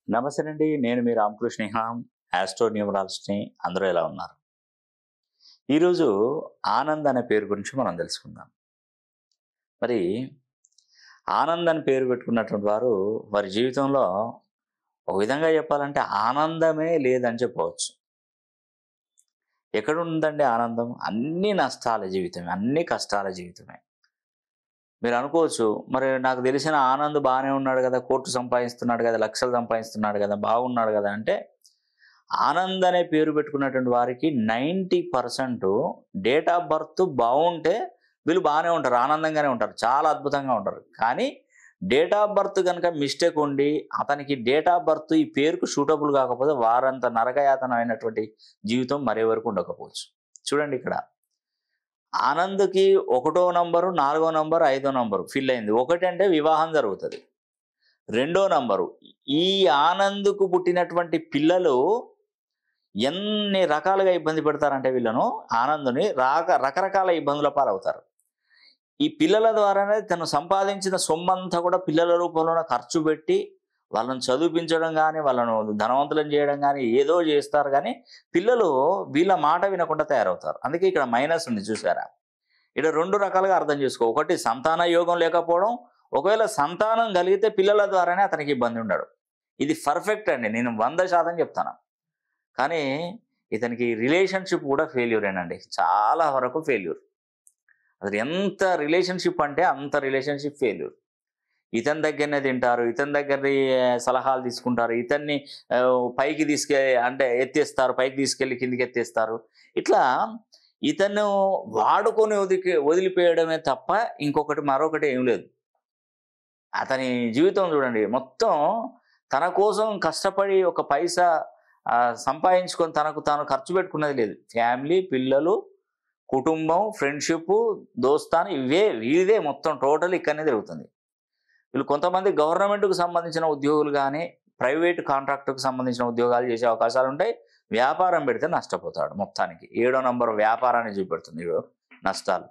నమస్తే అండి నేను మీ రామకృష్ణ హాం ఆస్ట్రో న్యూమరాలజిస్ట్ని అందరూ ఎలా ఉన్నారు ఈరోజు ఆనంద్ అనే పేరు గురించి మనం తెలుసుకుందాం మరి ఆనంద్ అని పేరు పెట్టుకున్నటువంటి వారు వారి జీవితంలో ఒక విధంగా చెప్పాలంటే ఆనందమే లేదని చెప్పవచ్చు ఎక్కడ ఉందండి ఆనందం అన్ని నష్టాల జీవితమే అన్ని కష్టాల జీవితమే మీరు అనుకోవచ్చు మరి నాకు తెలిసిన ఆనంద్ బాగానే ఉన్నాడు కదా కోర్టు సంపాదిస్తున్నాడు కదా లక్షలు సంపాదిస్తున్నాడు కదా బాగున్నాడు కదా అంటే ఆనంద్ అనే పేరు పెట్టుకున్నటువంటి వారికి ninety percent date of birth బాగుంటే వీళ్ళు బాగానే ఉంటారు ఆనందంగానే ఉంటారు చాలా అద్భుతంగా ఉంటారు కానీ డేట్ ఆఫ్ బర్త్ కనుక మిస్టేక్ ఉండి అతనికి డేట్ ఆఫ్ బర్త్ ఈ పేరుకు సూటబుల్ కాకపోతే వారంత నరకయాతన అయినటువంటి జీవితం మరే వరకు ఉండకపోవచ్చు చూడండి ఇక్కడ ఆనంద్కి ఒకటో నంబరు నాలుగో నంబరు ఐదో నంబరు ఫిల్ అయింది ఒకటి అంటే వివాహం జరుగుతుంది రెండో నంబరు ఈ ఆనంద్కు పుట్టినటువంటి పిల్లలు ఎన్ని రకాలుగా ఇబ్బంది పెడతారంటే వీళ్ళను ఆనందుని రాక రకరకాల ఇబ్బందుల పాలవుతారు ఈ పిల్లల ద్వారానే తను సంపాదించిన సొమ్మంతా కూడా పిల్లల రూపంలో ఖర్చు పెట్టి వాళ్ళని చదివించడం కానీ వాళ్ళను ధనవంతులను చేయడం కానీ ఏదో చేస్తారు కానీ పిల్లలు వీళ్ళ మాట వినకుండా తయారవుతారు అందుకే ఇక్కడ మైనస్ ఉంది చూసారా ఇక్కడ రెండు రకాలుగా అర్థం చేసుకో ఒకటి సంతాన యోగం లేకపోవడం ఒకవేళ సంతానం కలిగితే పిల్లల ద్వారానే అతనికి ఇబ్బంది ఉండడు ఇది పర్ఫెక్ట్ అండి నేను వంద శాతం చెప్తాను కానీ ఇతనికి రిలేషన్షిప్ కూడా ఫెయిల్యూర్ ఏనండి చాలా వరకు ఫెయిల్యూర్ అది ఎంత రిలేషన్షిప్ అంటే అంత రిలేషన్షిప్ ఫెయిల్యూర్ ఇతని దగ్గరనే తింటారు ఇతని దగ్గర సలహాలు తీసుకుంటారు ఇతన్ని ఆ, పైకి తీసుకె అంటే ఎత్తేస్తారు పైకి తీసుకెళ్ళి కిందికి ఎత్తేస్తారు ఇట్లా ఇతను వాడుకొని వదిలి వదిలిపోయడమే తప్ప ఇంకొకటి మరొకటి ఏం లేదు అతని జీవితం చూడండి మొత్తం తన కోసం కష్టపడి ఒక పైసా ఆ, సంపాదించుకొని తనకు తాను ఖర్చు పెట్టుకున్నది లేదు ఫ్యామిలీ పిల్లలు కుటుంబం ఫ్రెండ్షిప్ దోస్తాను ఇవే వీరిదే మొత్తం టోటల్ ఇక్కడనే జరుగుతుంది వీళ్ళు కొంతమంది గవర్నమెంట్కు సంబంధించిన ఉద్యోగులు కానీ ప్రైవేట్ కాంట్రాక్టుకు సంబంధించిన ఉద్యోగాలు చేసే అవకాశాలు ఉంటాయి వ్యాపారం పెడితే నష్టపోతాడు మొత్తానికి ఏడో నంబర్ వ్యాపారాన్ని చూపెడుతుంది ఇగో నష్టాలు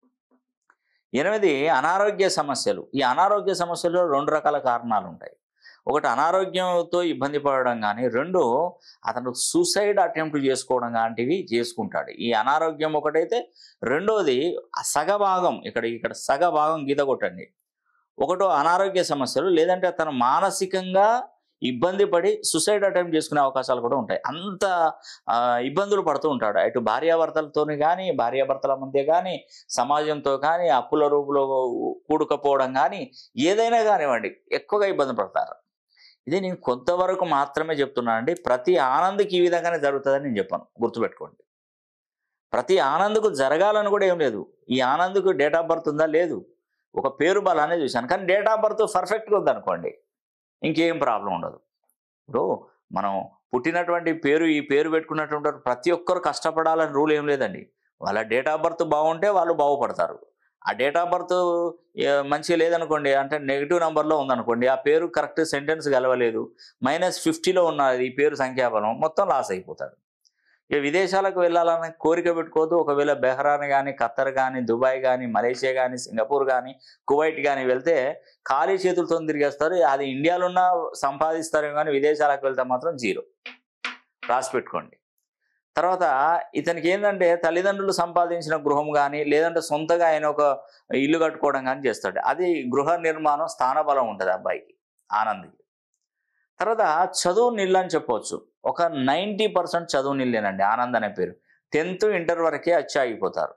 ఎనిమిది అనారోగ్య సమస్యలు ఈ అనారోగ్య సమస్యల్లో రెండు రకాల కారణాలు ఉంటాయి ఒకటి అనారోగ్యంతో ఇబ్బంది పడడం కానీ రెండు అతను సూసైడ్ అటెంప్ట్ చేసుకోవడం లాంటివి చేసుకుంటాడు ఈ అనారోగ్యం ఒకటైతే రెండోది ఆ సగభాగం ఇక్కడ ఇక్కడ సగభాగం గీత కొట్టండి ఒకటో అనారోగ్య సమస్యలు లేదంటే తను మానసికంగా ఇబ్బంది పడి సుసైడ్ అటెంప్ట్ చేసుకునే అవకాశాలు కూడా ఉంటాయి అంత ఆ, ఇబ్బందులు పడుతూ ఉంటాడు అటు భార్యాభర్తలతోని కానీ భార్యాభర్తల మధ్య కానీ సమాజంతో కానీ అప్పుల రూపులో కూడుకపోవడం కానీ ఏదైనా కానివ్వండి ఎక్కువగా ఇబ్బంది పడతారు ఇది నేను కొంతవరకు మాత్రమే చెప్తున్నానండి ప్రతి ఆనంద్కి ఈ విధంగానే జరుగుతుందని నేను చెప్పాను గుర్తుపెట్టుకోండి ప్రతి ఆనంద్కు జరగాలని కూడా ఏం లేదు ఈ ఆనంద్కు డేట్ ఆఫ్ బర్త్ ఉందా లేదు ఒక పేరు బలానే చూశాను కానీ డేట్ ఆఫ్ బర్త్ పర్ఫెక్ట్గా ఉందనుకోండి ఇంకేం ప్రాబ్లం ఉండదు ఇప్పుడు మనం పుట్టినటువంటి పేరు ఈ పేరు పెట్టుకున్నటువంటి వారు ప్రతి ఒక్కరు కష్టపడాలని రూల్ ఏం లేదండి వాళ్ళ డేట్ ఆఫ్ బర్త్ బాగుంటే వాళ్ళు బాగుపడతారు ఆ డేట్ ఆఫ్ బర్త్ మంచిగా లేదనుకోండి అంటే నెగిటివ్ నెంబర్లో ఉందనుకోండి ఆ పేరు కరెక్ట్ సెంటెన్స్ కలవలేదు మైనస్ ఫిఫ్టీలో ఉన్నది ఈ పేరు సంఖ్యాబలం మొత్తం లాస్ అయిపోతాడు ఇక విదేశాలకు వెళ్ళాలని కోరిక పెట్టుకోవద్దు ఒకవేళ బెహ్రాన్ కానీ ఖత్తర్ కానీ దుబాయ్ కానీ మలేషియా కానీ సింగపూర్ కానీ కువైట్ కానీ వెళ్తే ఖాళీ చేతులతో తిరిగేస్తారు అది ఇండియాలో ఉన్న సంపాదిస్తారు కానీ విదేశాలకు వెళ్తే మాత్రం జీరో రాసి పెట్టుకోండి తర్వాత ఇతనికి ఏంటంటే తల్లిదండ్రులు సంపాదించిన గృహం కానీ లేదంటే సొంతగా ఆయన ఒక ఇల్లు కట్టుకోవడం కానీ చేస్తాడు అది గృహ నిర్మాణం స్థానబలం ఉంటుంది అబ్బాయికి ఆనంద్కి తర్వాత చదువు నిల్లు అని చెప్పవచ్చు ఒక నైంటీ పర్సెంట్ చదువు నిల్లేనండి ఆనంద్ అనే పేరు టెన్త్ ఇంటర్ వరకే వచ్చి ఆగిపోతారు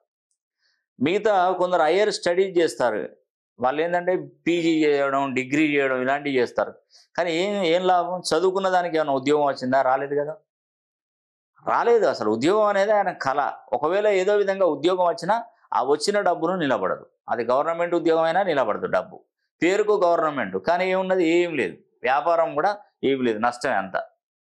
మిగతా కొందరు హయ్యర్ స్టడీస్ చేస్తారు వాళ్ళు ఏంటంటే పీజీ చేయడం డిగ్రీ చేయడం ఇలాంటివి చేస్తారు కానీ ఏం ఏం లాభం చదువుకున్న దానికి ఏమైనా ఉద్యోగం వచ్చిందా రాలేదు కదా రాలేదు అసలు ఉద్యోగం అనేది ఆయన కళ ఒకవేళ ఏదో విధంగా ఉద్యోగం వచ్చినా ఆ వచ్చిన డబ్బును నిలబడదు అది గవర్నమెంట్ ఉద్యోగం అయినా నిలబడదు డబ్బు పేరుకు గవర్నమెంట్ కానీ ఏమున్నది ఏం లేదు వ్యాపారం కూడా ఏం లేదు నష్టమే అంత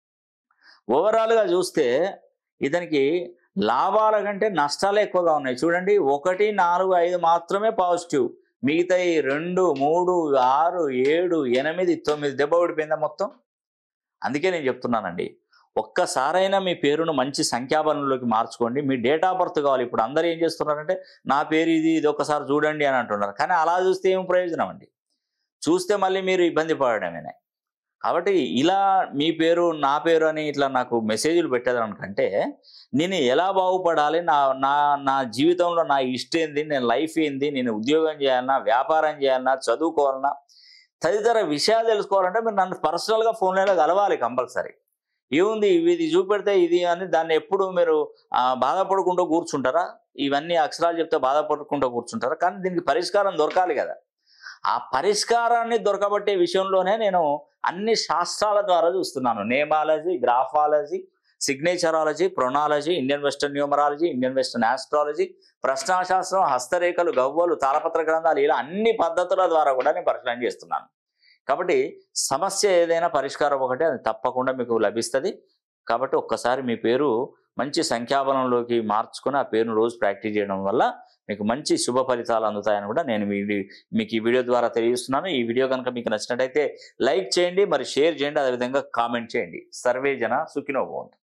ఓవరాల్గా చూస్తే ఇతనికి లాభాల కంటే నష్టాలు ఎక్కువగా ఉన్నాయి చూడండి ఒకటి నాలుగు ఐదు మాత్రమే పాజిటివ్ మిగతా ఈ రెండు మూడు ఆరు ఏడు ఎనిమిది తొమ్మిది దెబ్బ పడిపోయిందా మొత్తం అందుకే నేను చెప్తున్నానండి ఒక్కసారైనా మీ పేరును మంచి సంఖ్యాబలంలోకి మార్చుకోండి మీ డేట్ ఆఫ్ బర్త్ కావాలి ఇప్పుడు అందరూ ఏం చేస్తున్నారంటే నా పేరు ఇది ఇది ఒకసారి చూడండి అని అంటున్నారు కానీ అలా చూస్తే ఏం ప్రయోజనం అండి చూస్తే మళ్ళీ మీరు ఇబ్బంది పడడమేనే కాబట్టి ఇలా మీ పేరు నా పేరు అని ఇట్లా నాకు మెసేజ్లు పెట్టేదానికంటే నేను ఎలా బాగుపడాలి నా నా నా జీవితంలో నా ఇష్టం ఏంది నేను లైఫ్ ఏంది నేను ఉద్యోగం చేయాలన్నా వ్యాపారం చేయాలన్నా చదువుకోవాలన్నా తదితర విషయాలు తెలుసుకోవాలంటే మీరు నన్ను పర్సనల్గా ఫోన్లలో కలవాలి కంపల్సరీ ఏముంది ఇవి ఇది చూపెడితే ఇది అని దాన్ని ఎప్పుడు మీరు ఆ, బాధపడుకుంటూ కూర్చుంటారా ఇవన్నీ అక్షరాలు చెప్తే బాధపడుకుంటూ కూర్చుంటారా కానీ దీనికి పరిష్కారం దొరకాలి కదా ఆ పరిష్కారాన్ని దొరకబట్టే విషయంలోనే నేను అన్ని శాస్త్రాల ద్వారా చూస్తున్నాను namology graphology signaturology pronology Indian western numerology Indian western astrology ప్రశ్నాశాస్త్రం హస్తరేఖలు గవ్వలు తాళపత్ర గ్రంథాలు ఇలా అన్ని పద్ధతుల ద్వారా కూడా నేను పరిశీలన చేస్తున్నాను కాబట్టి సమస్య ఏదైనా పరిష్కారం ఒకటి అది తప్పకుండా మీకు లభిస్తుంది కాబట్టి ఒక్కసారి మీ పేరు మంచి సంఖ్యాబలంలోకి మార్చుకుని ఆ పేరును రోజు ప్రాక్టీస్ చేయడం వల్ల మీకు మంచి శుభ ఫలితాలు అందుతాయని కూడా నేను మీ వీడియో- మీకు ఈ వీడియో ద్వారా తెలియజేస్తున్నాను ఈ వీడియో కనుక మీకు నచ్చినట్టయితే లైక్ చేయండి మరి షేర్ చేయండి అదేవిధంగా కామెంట్ చేయండి సర్వే జన సుఖినో భవంతు